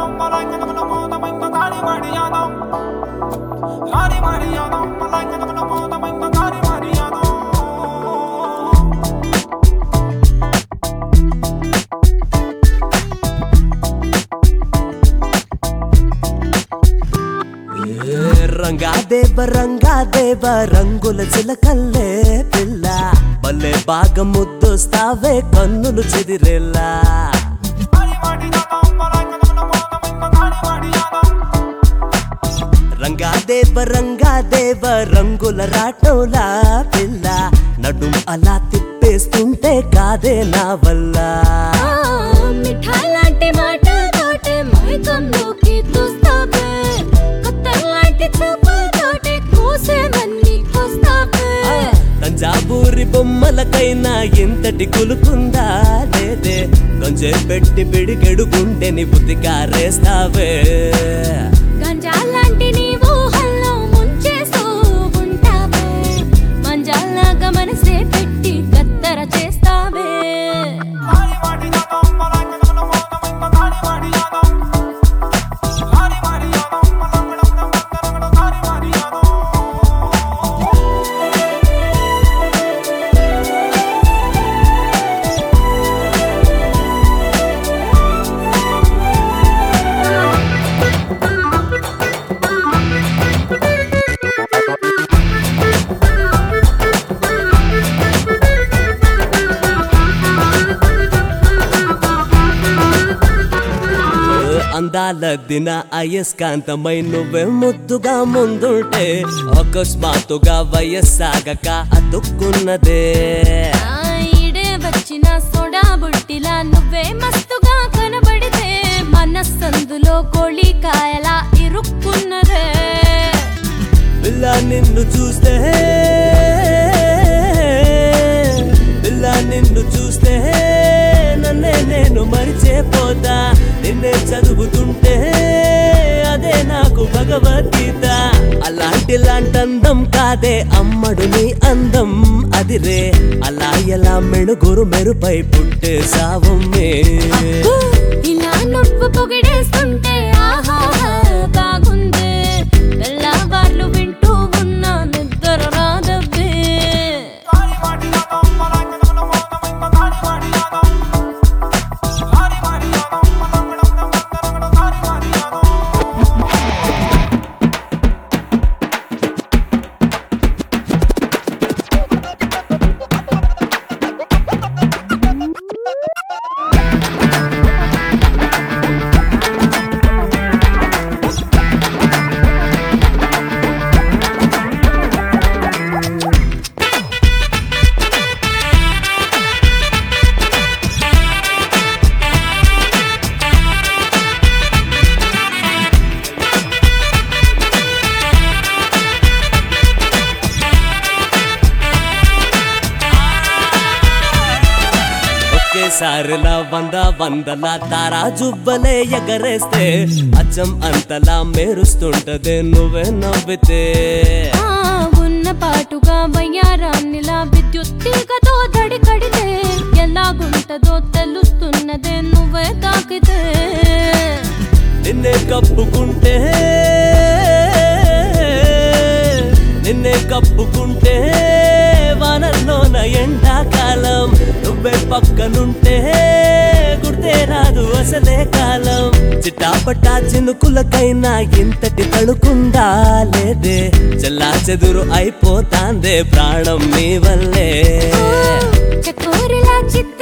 రంగా దేవ రంగా దేవ రంగుల చిలకల్లే పిల్ల భలే బాగా ముద్దొస్తావే కన్నులు చెదిరేలా రంగా దేవ రంగా దేవ రంగుల రాటోలా పిల్ల నడుం అలా తిప్పేస్తుంటే కాదే నా వల్ల మిఠాలాంటి మాటలతోటే మైకంలోకి దూస్తావే కొత్తలాంటి చూపులతోటే కోసేమన్ని కోస్తావే తంజాబూరి బొమ్మలకైనా ఎంతటి కులుకుందా లేదే కొంచెం పెట్టి పిడికెడు గుండెని బుద్ధికారేస్తావే గంజాలాంటి నీ ఊహల్లో ముంచేస్తూ ఉంటావే మంజాలాగా మనసే పెట్టి కత్తర చేస్తావే అందాల దిన అయస్కాంతమై నువ్వే ముద్దుగా ముందుంటే అకస్మాత్తుగా వయస్సాగక అతుక్కున్నదే ఆ ఈడే వచ్చిన సోడా బుట్టిలా నువ్వే మస్తుగా కనబడితే మనస్సందులో కోళికాయలా ఇరుక్కున్నదే పిల్ల నిన్ను చూస్తే పిల్ల నిన్ను చూస్తే నన్నే నేను మరిచేపోతా నిన్నే చదువుతుంటే అదే నాకు భగవద్గీత అలాంటి లాంటి అందం కాదే అమ్మడు నీ అందం అదిరే అలా ఎలా మెణుగురు మెరుపై పుట్టే సావమ్మే ఇలా నువ్వు పొగిడేస్తుంటే ఆహా బాగుంది తెల్లవార్లు వింటూ ఉన్నా నిద్ర రాదవ్వే ఒకేసారిలా వంద వందల తారా జుబ్బలే ఎగరేస్తే అచ్చం అంతలా మెరుస్తుంటదే నువ్వే నవ్వితే ఆ ఉన్న పాటుగా వయ్యారాన్నిలా విద్యుత్ తీగతో దడి కడితే ఎలాగుంటదో తెలుస్తున్నదే నువ్వే తాకితే నిన్నే కప్పుకుంటే నిన్నే కప్పుకుంటే వానల్లోన ఎండాకాలం నువ్వే పక్కనుంటే గుర్తే రాదు అసలే కాలం చిటాపటా చినుకులకైనా ఇంతటి తడుకుందా లేదే చల్లా చెదురు అయిపోతాందే ప్రాణం నీ వల్లే చకోరిలా చిత్త